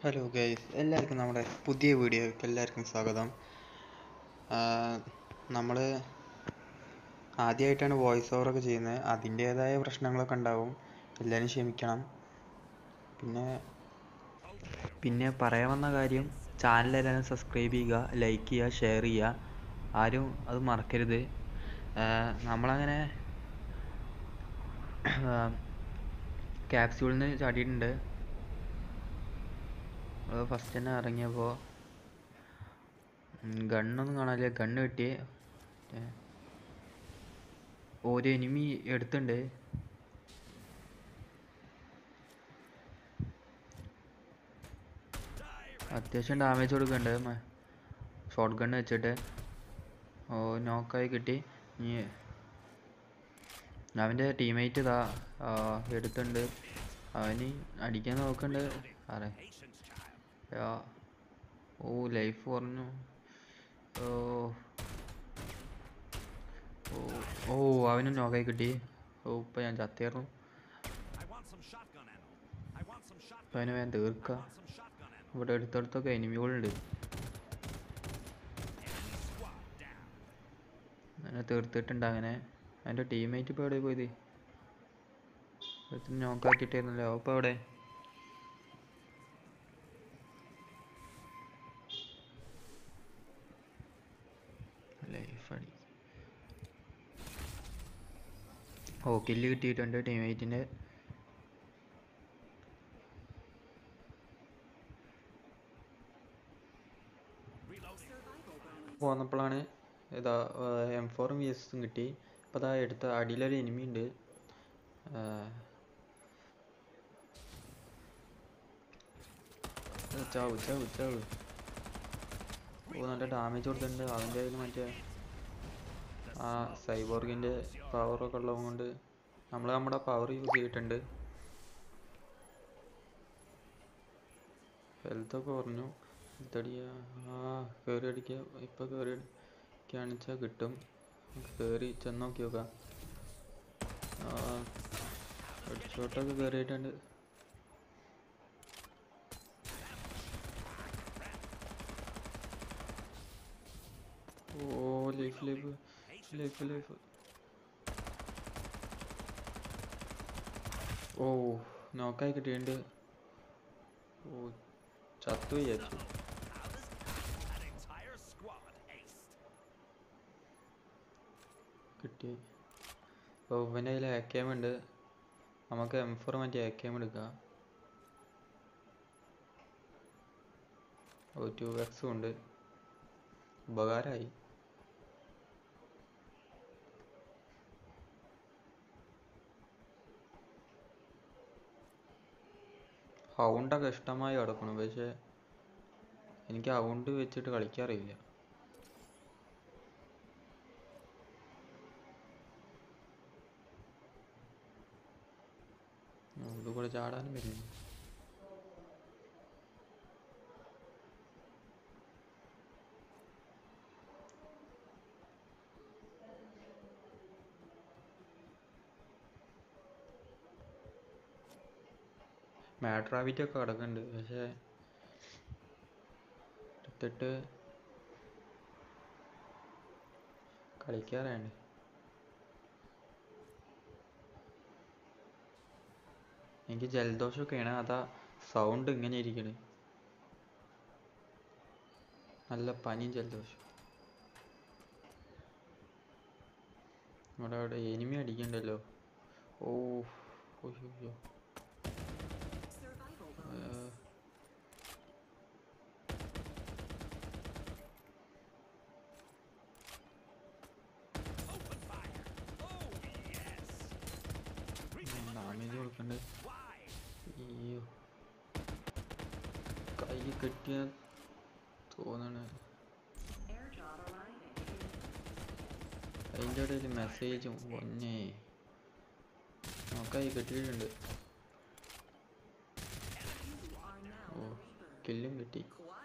Hello guys എല്ലാവർക്കും നമ്മുടെ പുതിയ വീഡിയോയ്ക്ക് എല്ലാവർക്കും സ്വാഗതം നമ്മൾ ആദ്യമായിട്ടാണ് വോയിസ് ഓവറൊക്കെ ചെയ്യുന്നത് അതിൻ്റേതായ പ്രശ്നങ്ങളൊക്കെ ഉണ്ടാവും എല്ലാവരും ക്ഷമിക്കണം പിന്നെ പിന്നെ പറയാൻ വന്ന കാര്യം ചാനൽ എല്ലാവരും സബ്സ്ക്രൈബ് ചെയ്യുക ലൈക്ക് ചെയ്യുക ഷെയർ ചെയ്യുക ആരും അത് മറക്കരുത് നമ്മളങ്ങനെ ക്യാപ്സ്യൂളിൽ നിന്ന് ചാടിയിട്ടുണ്ട് ഫസ്റ്റ് തന്നെ ഇറങ്ങിയപ്പോൾ ഗണ്ണൊന്നും കാണാനില്ല ഗണ്ണ് കിട്ടി ഒരു എനിമി എടുത്തുണ്ട് അത്യാവശ്യം ഡാമേജ് കൊടുക്കുന്നുണ്ട് ഷോർട്ട് ഗണ്ണ് വെച്ചിട്ട് ഓ നോക്കായി കിട്ടി ഇനി അവൻ്റെ ടീമേറ്റ് ഇതാ എടുത്തുണ്ട് അവന് അടിക്കാൻ നോക്കുന്നുണ്ട് ആരെ യാ ഓ ലൈഫ് കുറഞ്ഞു ഓ ഓ ഓ അവനും നോക്കായി കിട്ടി ഓ ഇപ്പം ഞാൻ ചത്തേർന്നു ഇപ്പം അവനെ വേഗം തീർക്കുക ഇവിടെ അടുത്തടുത്തൊക്കെ എനിമികളുണ്ട് അങ്ങനെ തീർത്തിട്ടുണ്ട് അങ്ങനെ എൻ്റെ ടീമേറ്റ് ഇപ്പോൾ എവിടെ പോയത് നോക്കാക്കിയിട്ടായിരുന്നല്ലോ അപ്പോൾ എവിടെ ലൈഫ് അടി ഓ കില്ല് കിട്ടിയിട്ടുണ്ട് ടീമേറ്റിൻ്റെ പോന്നപ്പോഴാണ് ഇതാ എം ഫോറും വി എസും കിട്ടി അപ്പോൾ അതാ എടുത്ത അടിയിലൊരു എനിമി ഉണ്ട് ചാവ് ചാവ് ചാവ് ഓ നല്ല ഡാമേജ് കൊടുത്തിട്ടുണ്ട് അവൻ്റെ കയ്യിൽ മറ്റേ ആ സൈബോർഗിൻ്റെ പവറൊക്കെ ഉള്ളത് കൊണ്ട് നമ്മൾ നമ്മുടെ പവർ യൂസ് ചെയ്തിട്ടുണ്ട് ഹെൽത്തൊക്കെ കുറഞ്ഞു ഹെൽത്തടിക്കുക ആ കയറി അടിക്കുക ഇപ്പോൾ കയറി അടിക്കുകയാണെച്ചാൽ കിട്ടും കയറി ചെന്ന് നോക്കി നോക്കാം ആ ഹെഡ്ഷോട്ടൊക്കെ കയറിയിട്ടുണ്ട് ഓ ലൈഫ് ലൈഫ് ലൈഫ് ലൈഫ് ഓ നോക്കായി കിട്ടിയിട്ടുണ്ട് ഓ ചത്തു വിചാരിച്ചു കിട്ടി ഓ ഇവൻ്റെ കയ്യിൽ ആക്യാം ഉണ്ട് നമുക്ക് എം ഫോർ മറ്റേ ആക്യാം എടുക്കാം ഓ ടു എക്സും ഉണ്ട് ഉപകാരമായി ഹൗണ്ടൊക്കെ ഇഷ്ടമായി കിടക്കണം പക്ഷെ എനിക്ക് ഹൗണ്ട് വെച്ചിട്ട് കളിക്കാറില്ല ഇത് കൂടെ ചാടാനും വരുന്നു മാട്രാവിറ്റി ഒക്കെ കിടക്കുന്നുണ്ട് പക്ഷേ എടുത്തിട്ട് കളിക്കാറുണ്ട് എനിക്ക് ജലദോഷമൊക്കെയാണ് അതാ സൗണ്ട് ഇങ്ങനെ ഇരിക്കണ് നല്ല പനിയും ജലദോഷം ഇവിടെ അവിടെ എനിമി അടിക്കണ്ടല്ലോ ഓ അയ്യോ ഡാമേജ് കൊടുക്കണ്ട് അയ്യോ കൈ കെട്ടിയ തോന്നണ് അതിൻ്റെ ഇടയിൽ മെസ്സേജും ഒന്നേ നോക്കായി കെട്ടിയിട്ടുണ്ട് ഓ കില്ലും കിട്ടി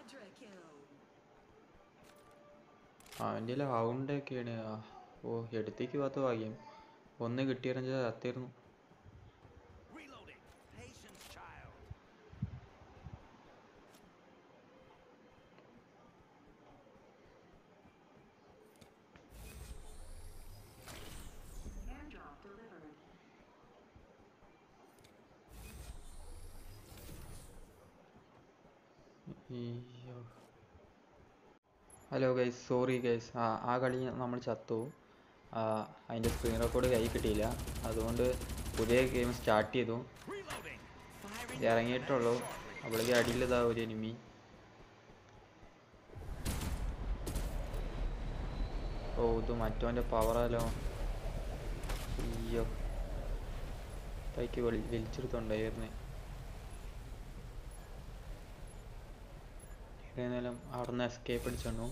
അവൻ്റെ ഹൗണ്ടൊക്കെയാണ് ഓ എടുത്തേക്ക് ഭാഗത്ത് ഭാഗ്യം ഒന്ന് കിട്ടിയിരുന്നെങ്കിൽ ചത്തിരുന്നു അയ്യോ ഹലോ ഗൈസ് സോറി ഗൈസ് ആ ആ കളി നമ്മൾ ചത്തു ആ, അതിൻ്റെ സ്ക്രീൻ റെക്കോർഡ് കൈ കിട്ടിയില്ല അതുകൊണ്ട് പുതിയ ഗെയിം സ്റ്റാർട്ട് ചെയ്തു ഇറങ്ങിയിട്ടുള്ളൂ അപ്പോഴേക്ക് അടിയിലിതാ ഒരു എനിമി ഓ ഇത് മറ്റവൻ്റെ പവറാലോ അയ്യോ തൈക്ക് വലി വലിച്ചെടുത്തുണ്ടായിരുന്നു ഏതായാലും അവിടെ നിന്ന് എസ്കേപ്പ് അടിച്ചു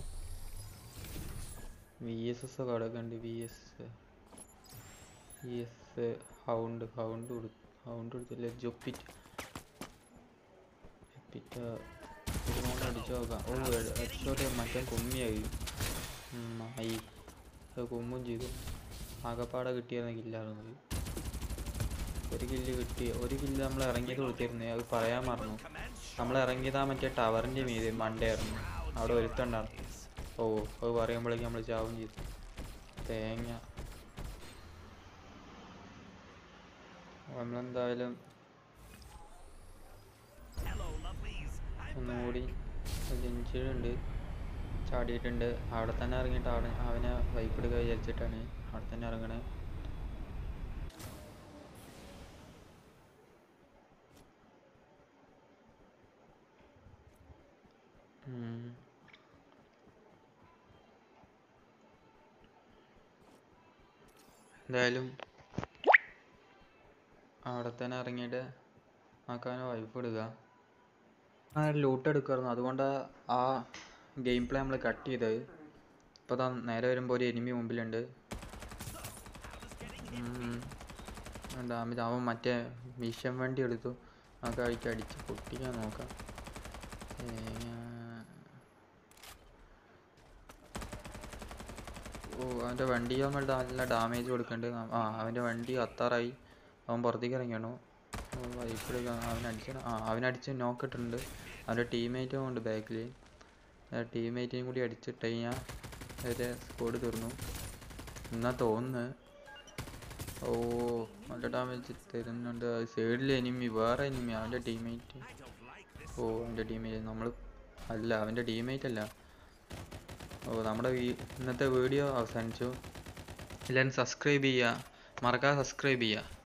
വി എസ് എസ് ഒക്കെ അവിടെ ഉണ്ട് വി എസ് വി എസ് ഹൗണ്ട് ഹൗണ്ട് കൊടു ഹൗണ്ട് കൊടുത്തില്ല ജൊപ്പിറ്റ് ജൊപ്പിറ്റ ഒരുപാട് അടിച്ചു നോക്കാം ഓ ഹെഡ്ഷോട്ട് മറ്റേ കുമ്മിയായി ഉം, ആയി അത് കുമ്മും ചെയ്തു ആകപ്പാടെ കിട്ടിയിരുന്നെങ്കിലായിരുന്നു ഒരു കില്ല് കിട്ടി ഒരു കില്ല് നമ്മൾ ഇറങ്ങിയത് കൊടുത്തിരുന്നേ അത് പറയാൻ മറന്നു നമ്മൾ ഇറങ്ങിയതാ മറ്റേ ടവറിൻ്റെ മീതെ മണ്ടയായിരുന്നു അവിടെ ഒരുത്തുണ്ടായിരുന്നു ഓ അത് പറയുമ്പോഴേക്കും നമ്മൾ ചാവും ചെയ്തു തേങ്ങ നമ്മളെന്തായാലും ഒന്നുകൂടി ജനിച്ചിട്ടുണ്ട് ചാടിയിട്ടുണ്ട് അവിടെ തന്നെ ഇറങ്ങിയിട്ട് അവിടെ അവനെ വൈപ്പെടുക്കുക വിചാരിച്ചിട്ടാണ് അവിടെ തന്നെ ഇറങ്ങണേ ഉം. എന്തായാലും അവിടെ തന്നെ ഇറങ്ങിയിട്ട് ആക്കാനെ വൈഫ് ഇടുക ആ ലൂട്ട് എടുക്കുമായിരുന്നു അതുകൊണ്ട് ആ ഗെയിം പ്ലേ നമ്മൾ കട്ട് ചെയ്തത് ഇപ്പോൾ ദാ നേരെ വരുമ്പോൾ ഒരു എനിമി മുമ്പിലുണ്ട് ഡാമേജ് അവൻ മറ്റേ മിഷൻ വണ്ടി എടുത്തു ആ കഴിക്ക് അടിച്ച് പൊട്ടിക്കാൻ നോക്കാം തേങ്ങ. ഓ അവൻ്റെ വണ്ടി നമ്മൾ നല്ല ഡാമേജ് കൊടുക്കുന്നുണ്ട് ആ അവൻ്റെ വണ്ടി കത്താറായി അവൻ പുറത്തേക്ക് ഇറങ്ങിയാണോ വൈപ്പിലേക്ക് അവനടിച്ച ആ അവനടിച്ച് നോക്കിയിട്ടുണ്ട് അവൻ്റെ ടീംമേറ്റും ഉണ്ട് ബാക്കിൽ ടീംമേറ്റിനെയും കൂടി അടിച്ചിട്ട് കഴിഞ്ഞാൽ അവരെ സ്കോഡ് തീർന്നു എന്നാ തോന്നുന്നു ഓ നല്ല ഡാമേജ് തരുന്നുണ്ട് സൈഡിൽ എനിമി വേറെ എനിമി അവൻ്റെ ടീംമേറ്റ് ഓ അവൻ്റെ ടീംമേറ്റ് നമ്മൾ അല്ല അവൻ്റെ ടീംമേറ്റ് അല്ല ഓ നമ്മുടെ വീ- ഇന്നത്തെ വീഡിയോ അവസാനിച്ചു എല്ലാവരും സബ്സ്ക്രൈബ് ചെയ്യുക മറക്കാതെ സബ്സ്ക്രൈബ് ചെയ്യുക